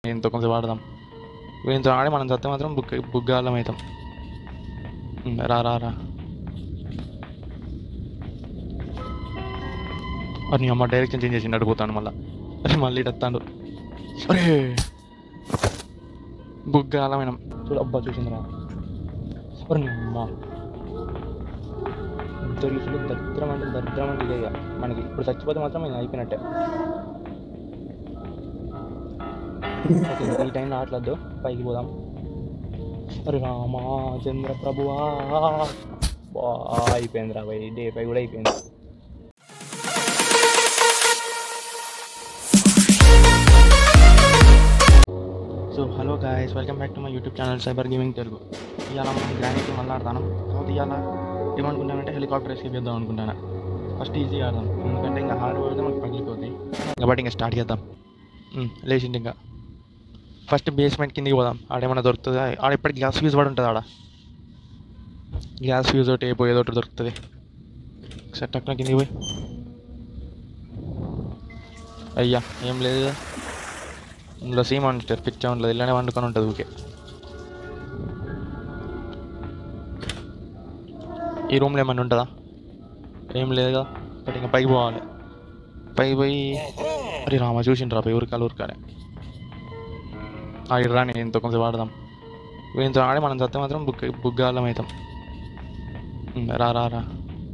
ఎంతో కొంచెం వాడదాం వీళ్ళతో ఆడి మనం చస్తే మాత్రం బుక్ బుగ్గాలం అవుతాం ఉమ్, రా రా రా అని అమ్మ డైరెక్షన్ చేంజ్ చేసి అడిగిపోతాను మళ్ళీ అరే మళ్ళీ ఇటు వస్తాడు అరే బుగ్గాలమైన చూడు అబ్బా చూసిందిరా అరే నీ అమ్మ దొరికి దరిద్రం అంటే దరిద్రం అంటే ఇదే ఇక మనకి ఇప్పుడు చచ్చిపోతే మాత్రం ఇంకా అయిపోయినట్టే ఓకే, ఈ టైంలో ఆటలద్దు పైకి పోదాం అరే రామా చంద్ర ప్రభువా బా, అయిపోయిందిరా భయ్ డే పై కూడా అయిపోయింది so hello guys welcome back to my YouTube channel cyber gaming Telugu ఇవాళ మనం గ్రానైట్ మళ్ళీ ఆడతాను కాబట్టి ఇవాళ ఏమనుకుంటానంటే హెలికాప్టర్ ఎస్కేప్ చేద్దాం అనుకుంటాను ఫస్ట్ ఈజీ ఆడదాం ఎందుకంటే ఇంకా హార్డ్ పడితే మనకు పగిలిపోతాయి కాబట్టి ఇంకా స్టార్ట్ చేద్దాం ఉమ్, లేచింది ఇంకా ఫస్ట్ బేస్మెంట్ కిందికి పోదాం ఆడేమన్నా దొరుకుతుందా ఆడ ఇప్పటికి గ్యాస్ ఫ్యూజ్ పడి ఉంటుంది ఆడ గ్యాస్ ఫ్యూజ్ ఒకటి ఏపో ఏదో ఒకటి దొరుకుతుంది సెట్ అక్కడ కిందికి పోయి అయ్యా ఏం లేదు కదా. ఇందులో సీమ్ ఉంటుంది పిచ్చ ఉండదు ఇలానే వండుకొని ఉంటుంది ఊకే ఈ రూమ్లో ఏమన్నా ఉంటుందా ఏం లేదు కదా బట్ ఇంకా పైకి పోవాలి పైకి పోయి అరే రామ చూసిండ్రా పై ఉరకాలి ఉరకాలి ఆడి రాని ఎంతో కొంచెం వాడదాం వీళ్ళతో ఆడి మనం చస్తే మాత్రం బుక్ బుగ్గాలం అవుతాం ఉమ్, రా రా రా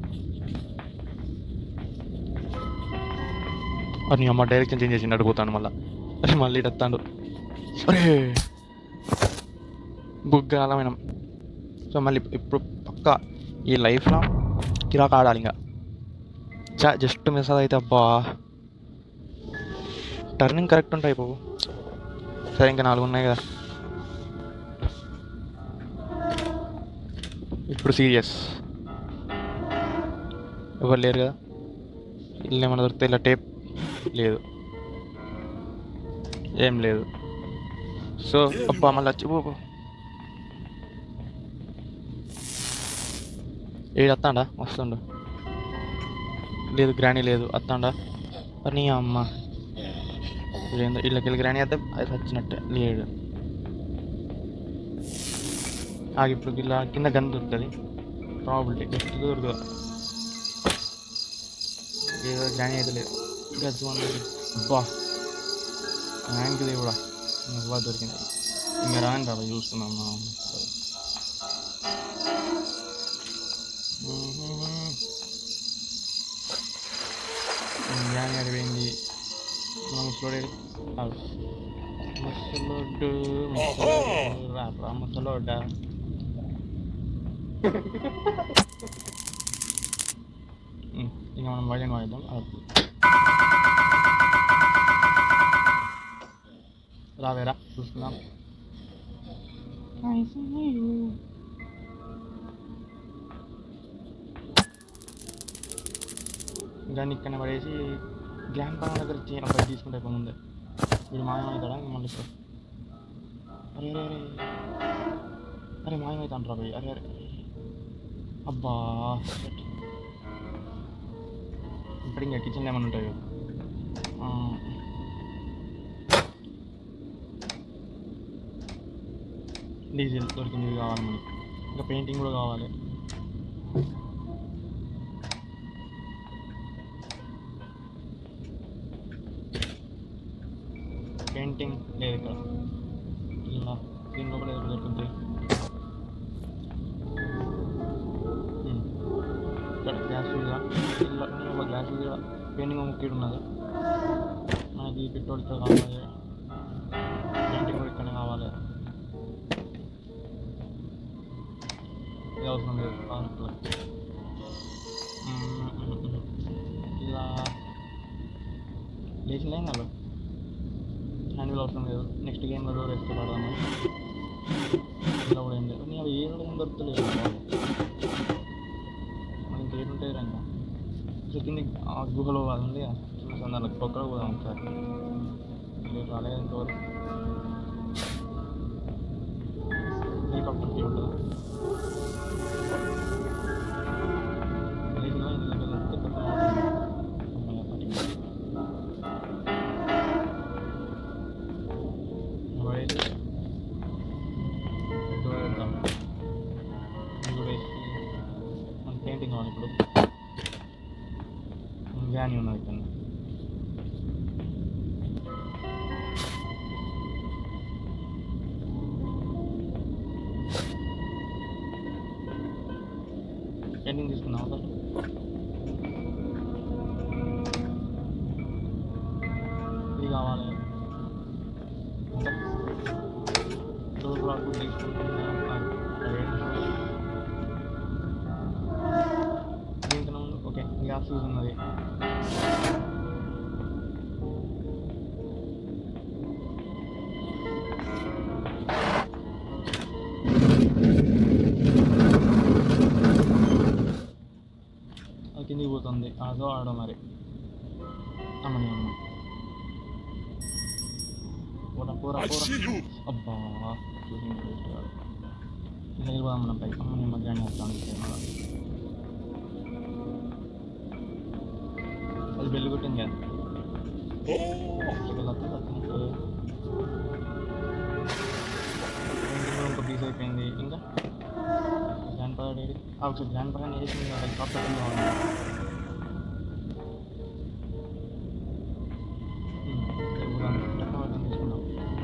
అని అమ్మ డైరెక్షన్ చేంజ్ చేసి అడిగిపోతాను మళ్ళీ అరే మళ్ళీ ఇటు వస్తాడు అరే బుగ్గాలమైన సో మళ్ళీ ఇప్పుడు పక్క ఈ లైఫ్లో కిరాక్ ఆడాలి ఇంకా చా జస్ట్ మిస్ అయితే అబ్బా టర్నింగ్ కరెక్ట్ ఉంటాయి బాబు సరే ఇంకా నాలుగు ఉన్నాయి కదా ఇప్పుడు సీరియస్ ఎవరు లేరు కదా ఇల్లు ఏమైనా దొరికితే ఇలా టేప్ లేదు ఏం లేదు సో అబ్బా మళ్ళీ వచ్చి పో, పో. ఏడు వస్తాడా వస్తుండు లేదు గ్రానీ లేదు వస్తాడా మరి నీ అమ్మ ఏందో ఇళ్ళకి వెళ్ళి గ్రానీ అయితే అది వచ్చినట్టే లేడు ఆగి ఇప్పుడు ఇలా కింద గన్ దొరుకుతుంది ప్రాబిలిటీ జస్ట్ దొరుకుతుంది ఏదో గ్రానీ అయితే లేదు గజ్జు అన్నది అబ్బా ర్యాంక్ది కూడా అబ్బా దొరికింది ఇంకా రాని రా చూస్తున్నాం మనం గ్రానీ అడిపోయింది మనం ముసలోడు ముసలోడు ముసలోడు రా ముసలోడా ఉమ్, ఇక మనం వైలెన్ వాయిద్దాం అది రావేరా చూసుకుందాం దాన్ని ఇక్కడ పడేసి గ్లాన్ పనం దగ్గర చేయను బయట తీసుకుంటే అయిపోయి ముందే వీడు మాయమవుతాడా మళ్ళీ ఇప్పుడు అరే అరే అరే అరే మాయమవుతాను రా భయ్ అరే అరే అబ్బా shit. ఇప్పుడు ఇంకా కిచెన్లో ఏమైనా ఉంటాయో ఆ, డీజిల్ దొరికింది ఇది కావాలి మనకి ఇంకా పెయింటింగ్ కూడా కావాలి పెయింటింగ్ లేదు ఇక్కడ ఇలా దీనిలో కూడా ఏదో దొరుకుతుంది ఉమ్. ఇక్కడ గ్యాస్ ఫీజా ఇలా ఒక గ్యాస్ ఫీజా పెయింటింగ్ ముఖ్యం ఉన్నది మనకి పెట్రోల్ ఇక్కడ కావాలి పెయింటింగ్ కూడా ఇక్కడనే కావాలి ఇది అవసరం లేదు కావాలి ఇలా లేచిందా ఏం కాదు హ్యాండిల్ అవసరం లేదు నెక్స్ట్ గేమ్లో డోర్ వేస్తే పడదాము ఇలా కూడా ఏం లేదు నీ అవి ఏ కూడా ఏం దొరుకుతలేదు మనకి ఇంకేం ఉంటాయి రంగా కింద ఆ గుహలో అది ఉంది చూసాను దాంట్లో ఒక్కడ పోదాం ఒకసారి మీరు రాలేదు ఇంతవరకు హెలికాప్టర్కి ఉంటుందా లేచినా ఇందులోకి వెళ్తే కొత్త అమ్మయ్య పని పడేసి డోర్ వేద్దాం ఇది కూడా వేసి మన పెయింటింగ్ కావాలి ఇప్పుడు గ్యానీ ఉన్నది ఇక్కడ పెయింటింగ్ తీసుకుందాం అసలు ఇది కావాలి ఇంకా డోర్ బ్లాక్ తీసుకుంటున్నాం దీంట్లో ముందు ఓకే గ్యాస్ ఫ్యూజ్ ఉన్నది అది కిందికి పోతుంది అదో ఆడో మరి అమ్మని అమ్మ పోరా పోరా I పోరా see you. అబ్బా చూసింది వేస్ట్ కాదు ఇలా వెళ్ళిపోదాం మనం పైకి అమ్మని మధ్యాహ్నం వస్తాను అది బెల్లు కొట్టింది కదా Oh, ఇక్కడ లత్తి తక్కువ ఇంకో పీస్ అయిపోయింది ఇంకా గ్రాండ్ పవర్ డేడి ఒకసారి గ్రాండ్ పవర్ వేసింది హెలికాప్టర్ కావాలి టెక్నాలజీ తీసుకుందాం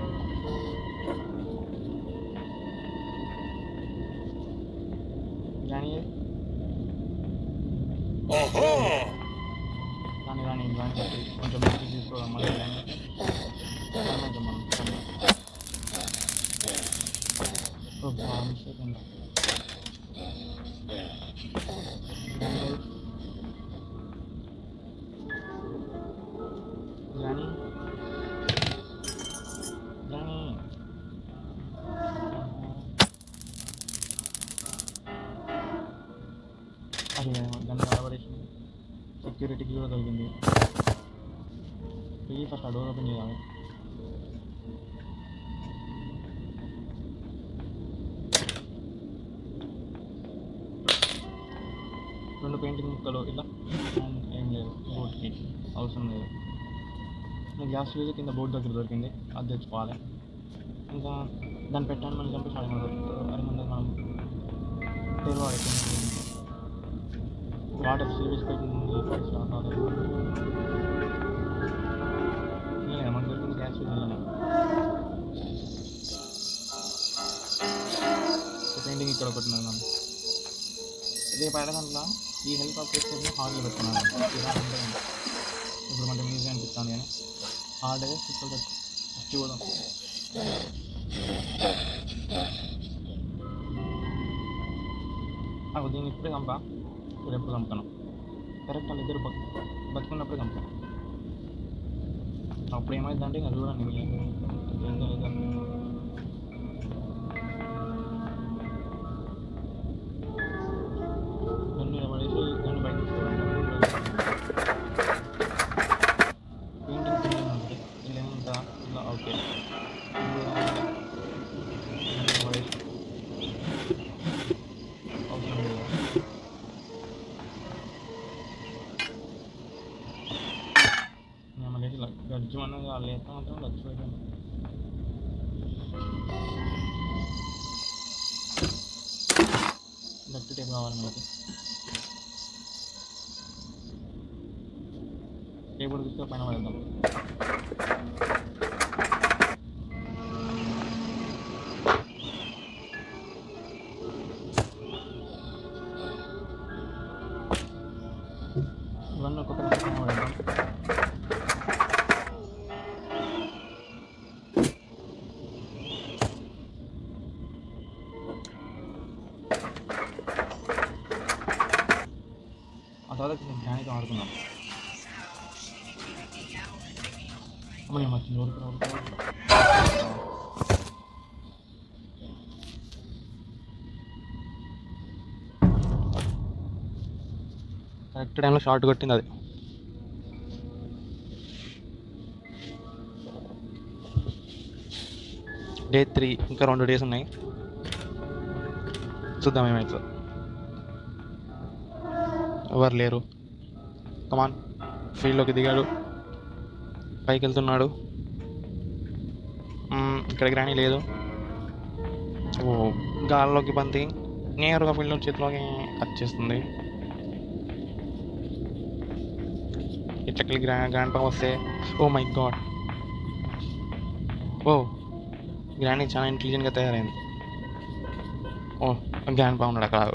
కానీ aha! కానీ కానీ జాయిన్ చేసి కొంచెం మంచి తీసుకోవడం మళ్ళీ జాయిన్ కొంచెం మనం ఓ బాగా మిస్టేక్ ఉందా కానీ కానీ అదే దాన్ని కలబడేసింది సెక్యూరిటీకి కూడా దొరికింది ఇది ఫస్ట్ ఆ డోర్ ఓపెన్ చేయాలి రెండు పెయింటింగ్ ముక్కలు ఇలా అండ్ ఏం లేదు బోర్డ్కి అవసరం లేదు ఇంకా గ్యాస్ ఫ్యూజ్ కింద బోర్డు దగ్గర దొరికింది అది తెచ్చుకోవాలి ఇంకా దాన్ని పెట్టాను మనం చంపి సాడి మనం అది ముందు మనం తెరవాలి వాటర్ సిరీస్ పెట్టింది స్టార్ట్ అవ్వలేదు లేదు మనకు దొరికింది గ్యాస్ ఫ్యూజ్ అలానే పెయింటింగ్ ఇక్కడ ఒకటి ఉన్నది మనం రేపు దాంట్లో ఈ హెలికాప్టర్ హార్డ్గా పెట్టుకున్నాను ఇలా ఉంటుంది ఇప్పుడు కొంచెం ఈజీ అనిపిస్తుంది కానీ హార్డ్ అయితే సిక్కులు వచ్చి పోదాం నాకు దీన్ని ఇప్పుడే చంపా ఇప్పుడు ఎప్పుడు చంపుతాను కరెక్ట్ వాళ్ళు ఇద్దరు బతు బతుకున్నప్పుడే చంపుతాను అప్పుడు ఏమైందంటే ఇంకా చూడండి మీరు ఏందో ఏదో దాన్ని మీద పడేసి దాన్ని బయట తీసుకోవడం పెయింటింగ్ కింద ఉంది ఇలా ఏముంటా ఇలా ఓకే అవసరం లేదు మళ్ళీ గజ్జు అన్నది వాళ్ళు వేస్తా మాత్రం లక్ష పెట్టాను గట్టి టేప్ కావాలి మనకి టేబుల్ తీసుకొని పైన పడేద్దాం ఇవన్నీ ఒక్కొక్క దాని పైన పడేద్దాం ఆ తర్వాత కొంచెం ధ్యానితో ఆడుకుందాం అమ్మ నేను వచ్చింది ఊరుకు ఊరుకు కరెక్ట్ టైంలో షార్ట్ కొట్టింది అది డే త్రీ ఇంకా రెండు డేస్ ఉన్నాయి చూద్దాం ఏమైతుందో ఎవరు లేరు కమాన్ ఫీల్డ్లోకి దిగాడు పైకి వెళ్తున్నాడు మ్మ్, ఇక్కడ గ్రానీ లేదు ఓ గాల్లోకి బంతి నేరుగా ఫీల్డ్ చేతిలోకి వచ్చేస్తుంది ఇట్లకి గ్రా గ్రాండ్ పా వస్తే oh my god oh grand చాలా ఇంటెలిజెంట్గా తయారైంది ఓ గ్రాండ్ పా ఉన్నాడు అక్కడ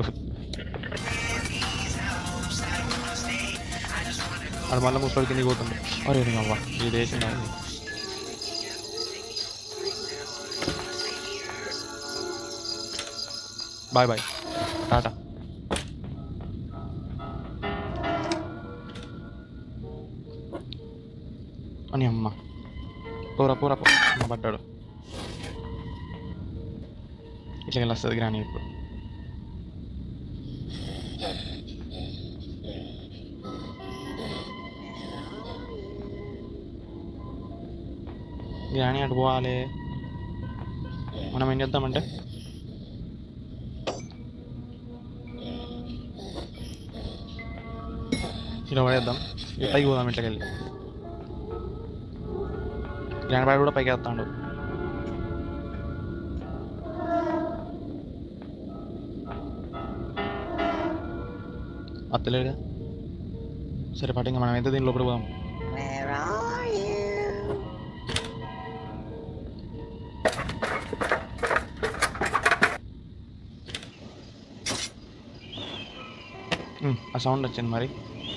అది మళ్ళీ ముసలి కిందకి పోతుంది అరే నీ అవ్వ ఇది వేసింది అది. బాయ్ బాయ్ టాటా అని అమ్మ పోరా పోరా పో అమ్మ పడ్డాడు ఇట్లా వెళ్ళొస్తుంది గ్రాని ఇప్పుడు గ్రాని అటు పోవాలి మనం ఏం చేద్దామంటే ఇలా పడేద్దాం ఇక పైకి పోదాం ఇట్లకి వెళ్ళి గ్రాండ్ బాయ్ కూడా పైకి వేస్తాడు అత్తలేడుగా సరే పాటు ఇంకా మనం అయితే దీని లోపల పోదాం Where are you? ఉమ్, ఆ సౌండ్ వచ్చింది మరి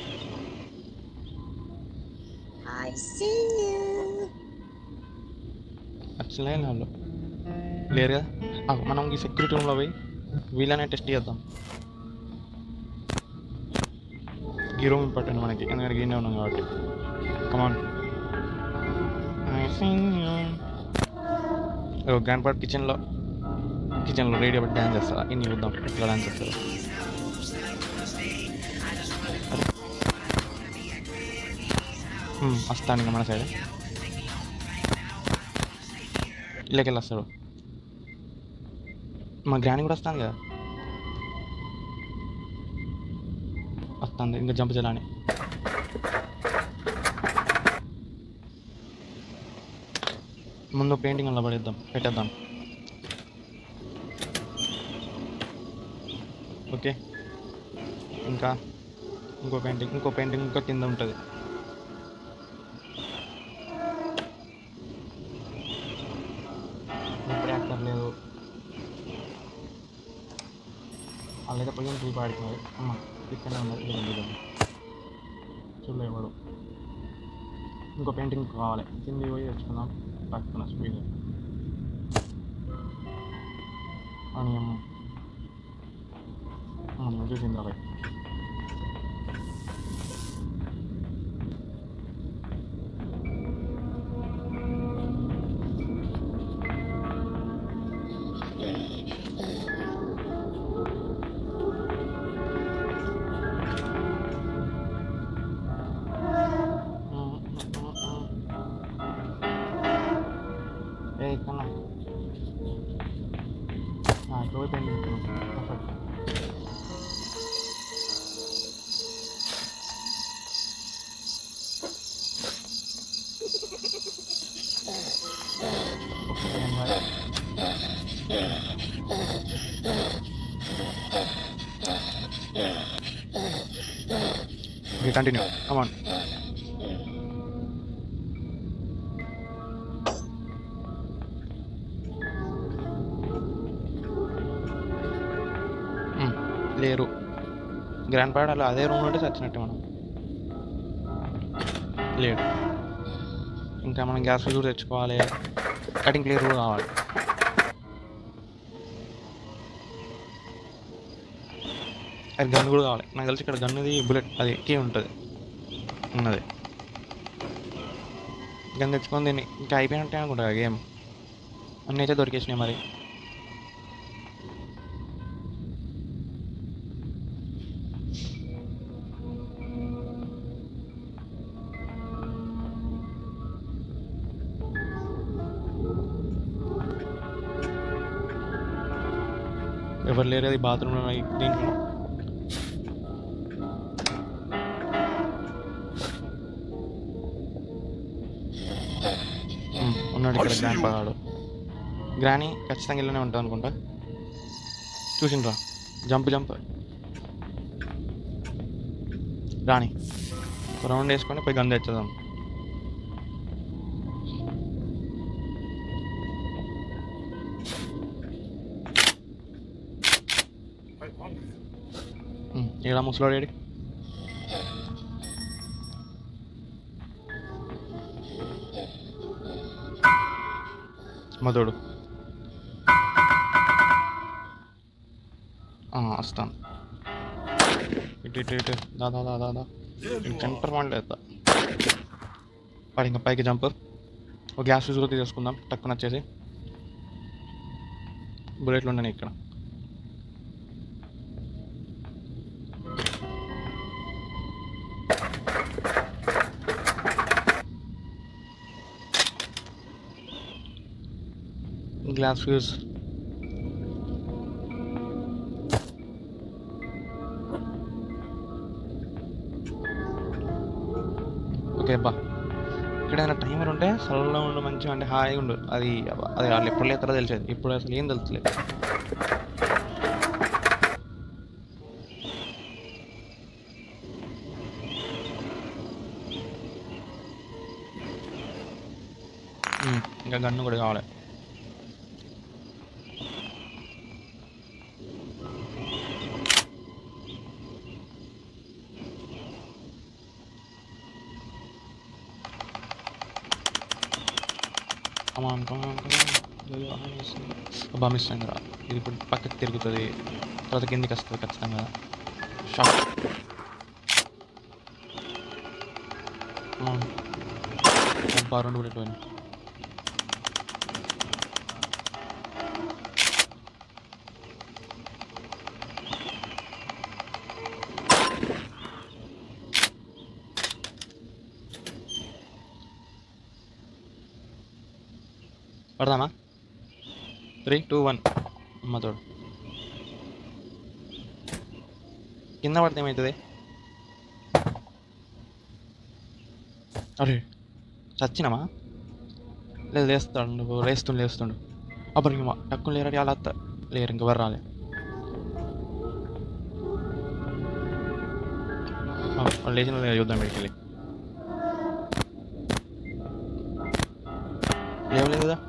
I see you. వచ్చిందా వాళ్ళు లేరుగా ఆ, మనం ఈ సెక్యూరిటీ రూమ్లో పోయి వీళ్ళనే టెస్ట్ చేద్దాం ఈ రూమ్ ఇంపార్టెంట్ మనకి ఎందుకంటే గీనే ఉన్నాం కాబట్టి కమాన్ గ్రాండ్ పార్ట్ కిచెన్లో కిచెన్లో రెడీ అవ్వడం డ్యాన్స్ చేస్తా ఇన్ని చూద్దాం ఇట్లా డ్యాన్స్ చేస్తారు వస్తాను ఇంకా మన సైడ్ ఇళ్ళకి వస్తాడు మా గ్రాని కూడా వస్తాను కదా వస్తుంది ఇంకా జంప్ చేయాలని ముందు పెయింటింగ్ అలా పడేద్దాం పెట్టేద్దాం ఓకే ఇంకా ఇంకో పెయింటింగ్ ఇంకో పెయింటింగ్ ఇంకా కింద ఉంటుంది ఇప్పుడే అక్కర్లేదు వాళ్ళైతే పొయ్యి చూపి పాడుతున్నారు అమ్మ ఇక్కడనే ఉన్నారు ఇదిగోండి, ఇదిగోండి. చూడలేదు వాడు ఇంకో పెయింటింగ్ కావాలి కింది పోయి తెచ్చుకుందాం పక్కన స్పీడ్ అని అమ్మ అమ్మ, చూసింది అబ్బాయి ఏ కన్నా ఇక్కడ పోయి painting perfect Okay, continue. Come on. మ్మ్. లేరు గ్రాండ్ పాడ్ అలా అదే రూమ్ ఉంటే చచ్చినట్టే మనం లేడు ఇంకా మనం గ్యాస్ కూడా తెచ్చుకోవాలి కటింగ్ క్లియర్ కూడా కావాలి అది గన్ కూడా కావాలి నాకు తెలిసి ఇక్కడ గన్నుది బుల్లెట్ అది కీ ఉంటుంది ఉన్నది గన్ తెచ్చుకొని దీన్ని ఇంకా అయిపోయినట్టే అనుకుంటా గేమ్ అన్నీ అయితే దొరికేసినాయి మరి ఎవరు లేరు అది బాత్రూంలో దీంట్లో ఉమ్, ఉన్నాడు ఇక్కడ గ్రాండ్ పగాడు గ్రానీ ఖచ్చితంగా ఇల్లునే ఉంటుంది అనుకుంటా చూసిండ్రా జంప్ జంప్ రాని ఒక రౌండ్ వేసుకొని పోయి గంద తెచ్చేద్దాం ఏడా ముసలాడు ఏడి మధుడు వస్తాను ఇటు ఇటు ఇటు దాదా దాదా దాదా సెంటర్ పాయింట్ లేదా వాడు ఇంకా పైకి జంప్ ఒక గ్యాస్ ఫ్యూజ్ కూడా తీసుకుందాం టక్కున వచ్చేసి బుల్లెట్లు ఉండని ఇక్కడ గ్లాస్ ఫ్యూజ్ ఓకే అబ్బా ఇక్కడ ఏదైనా టైమర్ ఉంటే సరళంగా ఉండు మంచిగా అంటే హాయిగా ఉండు అది అబ్బా, అది వాళ్ళు ఎప్పుడు లేస్తారో తెలిసేది ఇప్పుడు అసలు ఏం తెలుసులేదు ఉమ్, ఇంకా గన్ను కూడా కావాలి కమాన్ కమాన్ కమాన్ అబ్బా మిస్ అయిందిరా ఇది ఇప్పుడు పక్కకి తిరుగుతుంది తర్వాత కిందికి వస్తుంది ఖచ్చితంగా షాక్ అబ్బా రెండు బుల్లెట్ పోయినాయి పడదామా త్రీ టూ వన్ అమ్మ తోడు కింద పడితే ఏమవుతుంది అరే చచ్చినామా లేదు లేస్తాడు నువ్వు లేస్తుండు లేస్తుండు అప్పుడు ఇంక టక్కుని లేరడి అలా అత్త లేరు ఇంక ఎవరు రాలే ఆ, వాళ్ళు లేచిన లేదా చూద్దాం ఇక్కడికి వెళ్ళి లేవలేదు కదా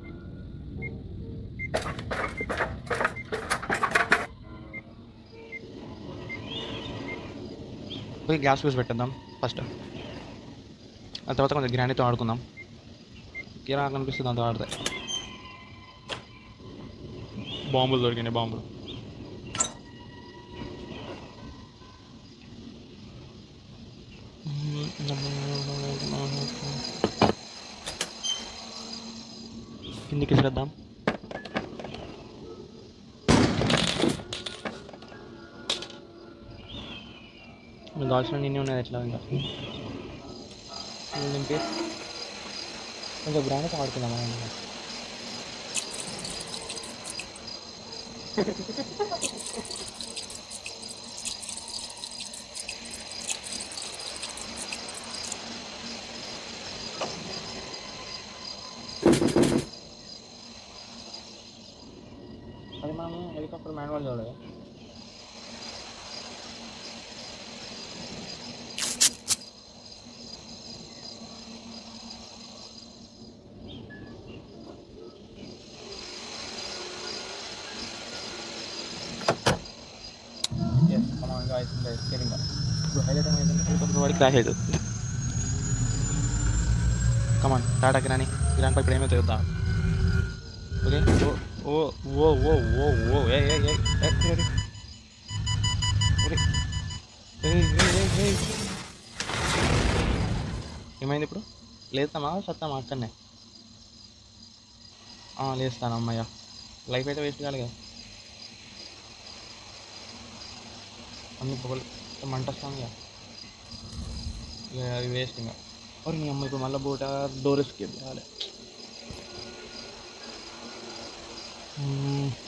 పోయి గ్యాస్ ఫ్యూజ్ పెట్టేద్దాం ఫస్ట్ ఆ తర్వాత కొంచెం గ్రాండీతో ఆడుకుందాం కిరా కనిపిస్తుంది అంత ఆడితే బాంబులు దొరికినాయి బాంబులు కిందికి శ్రద్దాం నువ్వు దాల్చిన నిన్నే ఉన్నది ఎట్లా ఇంకా నింపి కొంచెం గ్రానైట్ ఆడుకుందామా ఇంకా అది మనం హెలికాప్టర్ మాన్యువల్ చూడలేదు Yes, come on guys, guys, getting up. ఇప్పుడు హైలైట్ ఏమైందంటే హెలికాప్టర్ వాడికి క్రాష్ అవుతుంది కమాన్ టాటాకి రాని ఇరాన్ పై ఇప్పుడు ఏమైతే చూద్దాం ఓకే ఓ ఓ ఓ ఓ ఓ ఏ ఏ ఏ ఏ ఒరే ఒరే ఏయ్ ఏయ్ ఏయ్ ఏయ్ ఏమైంది ఇప్పుడు లేస్తామా సత్తామా అక్కడనే ఆ, లేస్తాను అమ్మయ్య లైఫ్ అయితే వేస్ట్ కాదు కదా అన్ని పొగలు మంట వస్తాను ఇక ఇక అది వేస్ట్ ఇంకా మరి నీ అమ్మ ఇప్పుడు మళ్ళీ బోట డోర్ ఎస్కేప్ చేయాలి మ్మ్.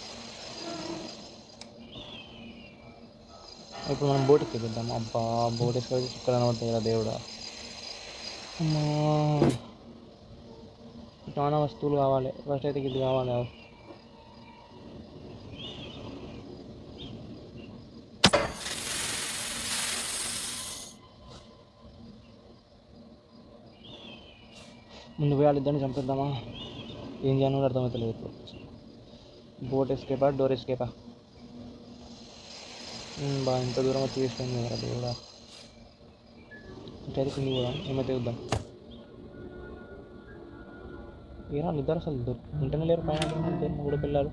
ఇప్పుడు మనం బోట్ ఎక్కిద్దాం అబ్బా బోట్ ఎక్కి చుక్కలు అనబడతాయి కదా దేవుడా అమ్మా చాలా వస్తువులు కావాలి ఫస్ట్ అయితే ఇది కావాలి ముందు పోయి వాళ్ళిద్దరిని చంపేద్దామా ఏం చేయాలో కూడా అర్థమవుతలేదు ఇప్పుడు బోట్ ఎస్కేపా డోర్ ఎస్కేపా బా ఇంత దూరం వచ్చి వేసుకుంది కదా దేవుడా ఇంకైతే కింది కూడా ఏమైతే చూద్దాం ఏరా ఇద్దరు అసలు ఇద్దరు ఉంటేనే లేరు పైన ఇద్దరు మూడు పిల్లలు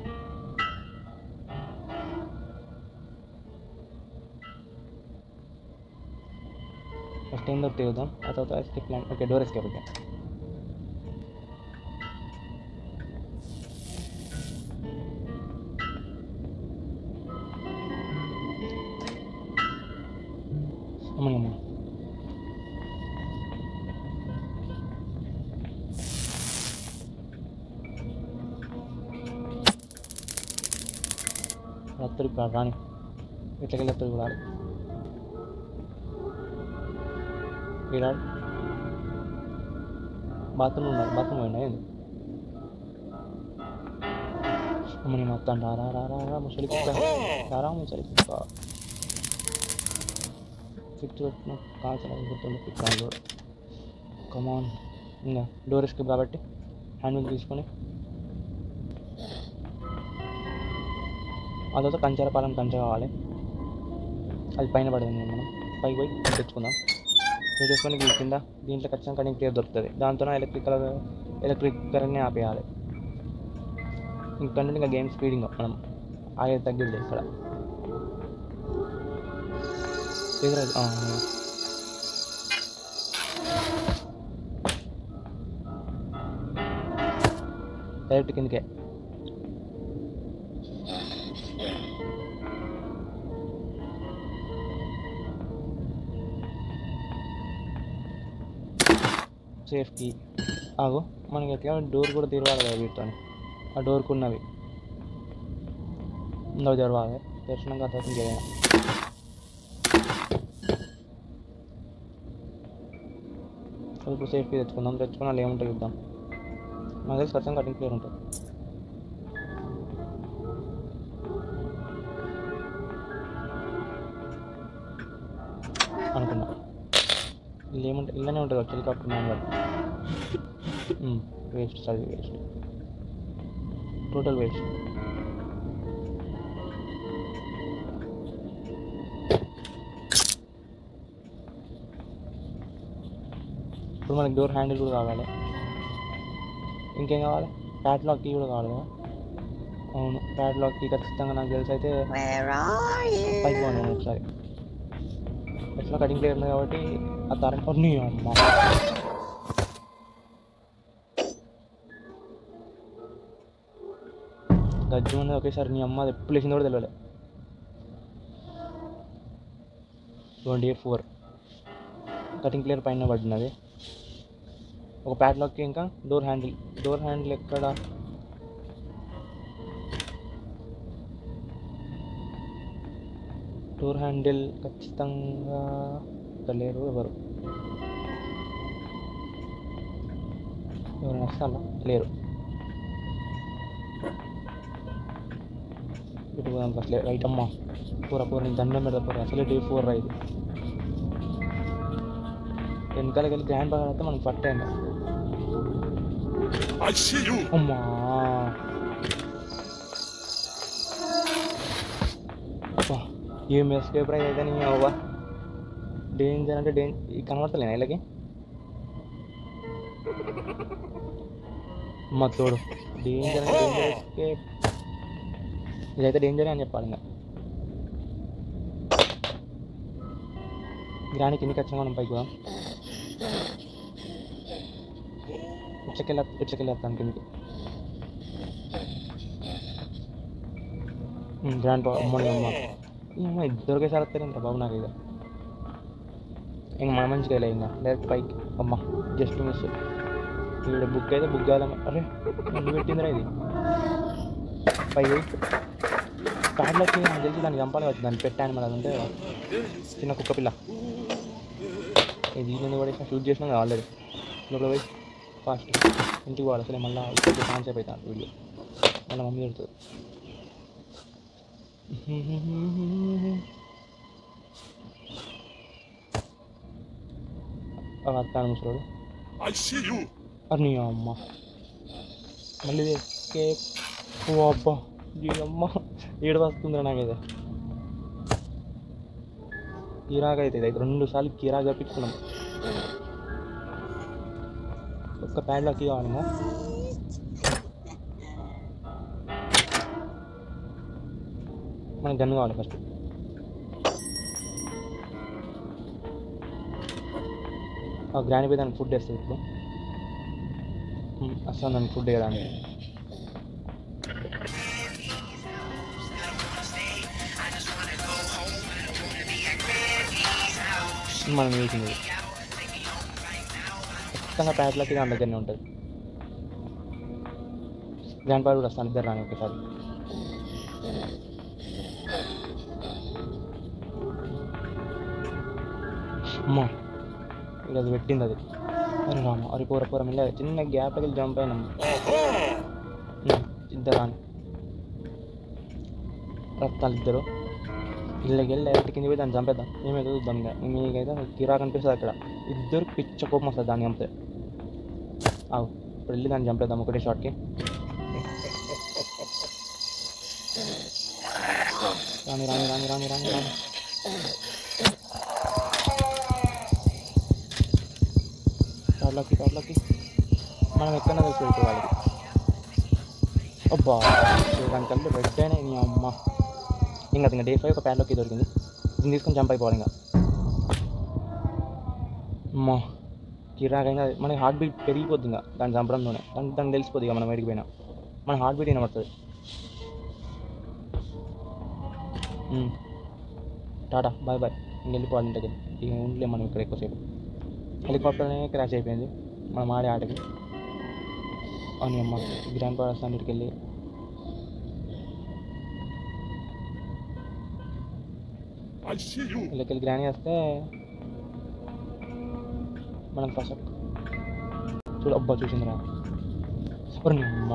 ఫస్ట్ ఏం దొరికి చూద్దాం ఆ తర్వాత escape plan okay door escape okay అమ్మని అమ్మ రత్తరు కాదు రాని ఇట్లకెళ్ళి రత్తరు కూడా ఈడాడు బాత్రూమ్ ఉన్నాడు బాత్రూమ్ పోయినా ఏంది అమ్మని మొత్తం రా రా రా రా రా ముసలి కుక్క రారా ముసలి కుక్క ఫిఫ్త్ పెట్టిన కాల్సిన గుర్తుంది ఫిఫ్త్ కమాన్ ఇంకా డోర్ ఎస్కేప్ కాబట్టి హ్యాండ్ తీసుకొని ఆ తర్వాత కంచెల పాలెం కంచె కావాలి అది పైన పడింది మనం పైకి పోయి తెచ్చుకుందాం తెచ్చుకొని ఈ కింద దీంట్లో ఖచ్చితంగా కటింగ్ క్లియర్ దొరుకుతుంది దాంతో ఎలక్ట్రికల్ ఎలక్ట్రిక్ కరెంట్ని ఆపేయాలి ఇంకంటే ఇంకా గేమ్ స్పీడింగ్ మనం ఆగేది తగ్గిద్ది ఇక్కడ ఎదురు ఆ, ఆ. డైరెక్ట్ కిందకే సేఫ్టీ ఆగు మనకి ఎట్లా డోర్ కూడా తెరవాలి కదా వీటితో ఆ డోర్కి ఉన్నవి ఇందులో తెరవాలి తెరిచినాక ఆ తర్వాత ఇంకేదైనా అది ఇప్పుడు సేఫ్టీ తెచ్చుకుందాం తెచ్చుకుని వాళ్ళు ఏముంటాయి చూద్దాం నాకు తెలిసి ఖచ్చితంగా కటింగ్ క్లియర్ ఉంటుంది అనుకున్నా ఇల్లు ఏముంటుంది ఇల్లనే ఉంటుంది హెలికాప్టర్ మ్యాన్ గారు వేస్ట్ చదివి వేస్ట్ టోటల్ వేస్ట్ ఇప్పుడు మనకి డోర్ హ్యాండిల్ కూడా కావాలి ఇంకేం కావాలి ప్యాడ్లాక్ కీ కూడా కావాలి కదా అవును ప్యాడ్లాక్ కీ ఖచ్చితంగా నాకు తెలిసి అయితే Where are పైకి you? పోను ఒకసారి ఎట్లా కటింగ్ క్లియర్ ఉంది కాబట్టి ఆ తరం పని అమ్మ గజ్జి ఉంది ఒకేసారి నీ అమ్మ అది ఎప్పుడు లేచిందో కూడా తెలియలే twenty eight four cutting clear పైన పడినది ఒక ప్యాడ్లాక్కి ఇంకా డోర్ హ్యాండిల్ డోర్ హ్యాండిల్ ఎక్కడ డోర్ హ్యాండిల్ ఖచ్చితంగా ఇక్కడ లేరు ఎవరు ఎవరైనా వస్తారా లేరు ఇటు పోదాం అసలే రైట్ అమ్మా పూర పూర నీకు దండం పెడతా పూర అసలే డే ఫోర్ రా ఇది వెనకాలకి వెళ్ళి గ్రాండ్ బాగా అయితే మనకి పట్టే I see you. అమ్మా అబ్బా, ఏం ఎస్కేప్ రైడ్ అయితే నీ అవ్వా డేంజర్ అంటే డేంజర్ ఈ కనబడతలేనా వీళ్ళకి అమ్మ తోడు డేంజర్ అంటే డేంజర్ ఎస్కేప్ ఇదైతే డేంజరే అని చెప్పాలి ఇంకా గ్రాని కిందకి వచ్చాం మనం పైకి పోదాం ఇట్లకెళ్ళ ఇట్లకెళ్ళేస్తాను కిందకి గ్రాండ్ అమ్మని అమ్మ ఈ అమ్మ ఇద్దరు ఒకేసారి వస్తారంట బాబు నాకు ఇది ఇంక మన మంచిగా వెళ్ళా ఇంకా డైరెక్ట్ పైకి అమ్మ జస్ట్ మిస్ ఇక్కడ బుక్ అయితే బుక్ కావాలమ్మ అరే ముందు పెట్టిందిరా ఇది పై పోయి ప్యాడ్లకి నాకు తెలిసి దాన్ని చంపాలి వచ్చి దాన్ని పెట్టాను మరి అది ఉంటే చిన్న కుక్క పిల్ల ఇది నేను కూడా షూట్ చేసినా ఆల్రెడీ లోపల పోయి ఫాస్ట్ ఇంటికి పోవాలి అసలే మళ్ళీ ఇప్పుడు కాన్సెప్ట్ అవుతాను వీడియో మళ్ళీ మమ్మీ పెడుతుంది వస్తాను ముసలోడు I see you. అది నీ అమ్మ మళ్ళీ ఇది escape. ఓ అబ్బా ఈ అమ్మ ఏడు వస్తుందిరా నాకైతే కిరాక్ అయితే ఇది రెండు సార్లు కిరాక్ తప్పించుకున్నాం ఒక్క ప్యాడ్లోకి కావాలి ఇంకా మనకి గన్ కావాలి ఫస్ట్ ఆ గ్రాని పోయి దానికి ఫుడ్ వేస్తుంది ఇప్పుడు ఉమ్, అసలు దానికి ఫుడ్ వేయడానికి మనం వేసింది ఖచ్చితంగా ప్యాట్లకి దాని దగ్గరనే ఉంటుంది గ్రాండ్ పాడు కూడా వస్తాను ఇద్దరు రాని ఒకసారి అమ్మా ఇక అది పెట్టింది అది అరే రామ అరే పోర పోర మెల్ల చిన్న గ్యాప్కి వెళ్ళి జంప్ అయినాం ఉమ్, ఇద్దరు రాని రక్తాలు ఇద్దరు ఇళ్ళకి వెళ్ళి డైరెక్ట్ కింద పోయి దాన్ని చంపేద్దాం మేమైతే చూద్దాం ఇంకా మీకైతే కిరాక్ అనిపిస్తుంది అక్కడ ఇద్దరు పిచ్చ కోపం వస్తుంది దాన్ని చంపితే ఆవు ఇప్పుడు వెళ్ళి దాన్ని చంపేద్దాం ఒకటే షాట్కి రాని రాని రాని రాని రాని రాని టాట్లకి టాట్లకి మనం ఎక్కడన్నా తెలిసి వెళ్ళిపోయి వాళ్ళకి అబ్బా దాని కళ్ళు రెడ్ అయినాయి నీ అమ్మ ఇంకా ఇంకా డే ఫైవ్ ఒక ప్యాడ్లోకి దొరికింది దీన్ని తీసుకొని జంప్ అయిపోవాలి ఇంకా అమ్మా కిరాకైనా మన హార్ట్ బీట్ పెరిగిపోద్ది ఇంకా దాన్ని చంపడంతోనే దానికి దానికి తెలిసిపోద్ది ఇక మనం బయటికి పోయినా మన హార్ట్ బీట్ వినబడుతుంది ఉమ్. టాటా బాయ్ బాయ్ ఇంక వెళ్ళిపోవాలి ఇంటికి ఇక ఉండలేము మనం ఇక్కడ ఎక్కువసేపు హెలికాప్టర్నే క్రాష్ అయిపోయింది మనం ఆడే ఆటకి అని అమ్మ గ్రాండ్ పాడస్ అన్నిటికి వెళ్ళి I see you. వీళ్ళకి గ్రాండ్ చేస్తే మనం ఫస్ట్ చూడు అబ్బా చూసిందిరా సూపర్ నీ అమ్మ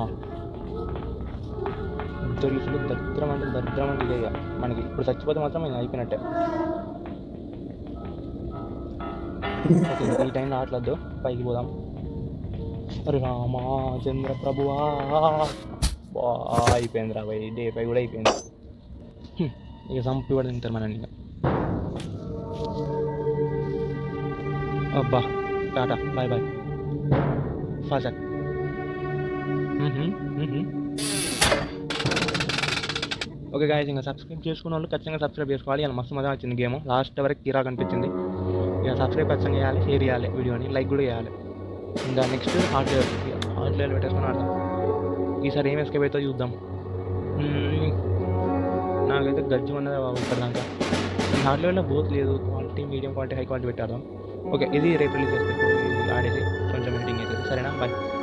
ఇద్దరు ఇసులు దరిద్రం అంటే దరిద్రం అంటే ఇదే ఇక మనకి ఇప్పుడు చచ్చిపోతే మాత్రం ఇంకా అయిపోయినట్టే ఓకే ఈ టైంలో ఆటలద్దు పైకి పోదాం అరే రామా చంద్ర ప్రభువా బా అయిపోయింది రా భయ్ డే పై కూడా అయిపోయింది హ్మ్. ఇక చంపి కూడా తింటారు మనల్ని ఇక అబ్బా టాటా బాయ్ బాయ్ ఫాజర్ ఓకే గాయస్ ఇంకా సబ్స్క్రైబ్ చేసుకున్న వాళ్ళు ఖచ్చితంగా సబ్స్క్రైబ్ చేసుకోవాలి ఇలా మస్తు మజా వచ్చింది గేమ్ లాస్ట్ వరకు కిరా కనిపించింది ఇక సబ్స్క్రైబ్ ఖచ్చితంగా చేయాలి షేర్ చేయాలి వీడియోని లైక్ కూడా చేయాలి ఇంకా next hard layer hard layer పెట్టేసుకొని ఆడదాం ఈసారి ఏం ఎస్కేప్ అవుతుందో చూద్దాం మ్మ్. నాకైతే గజ్జి ఉన్నది ఇక్కడ దాకా హార్డ్ లెవెల్లో బోత్ లేదు quality medium quality high quality పెట్టారు ఓకే ఇది రేపు రిలీజ్ చేస్తే ఇప్పుడు ఇది ఆడేసి కొంచెం ఎడిటింగ్ చేసేది సరేనా బాయ్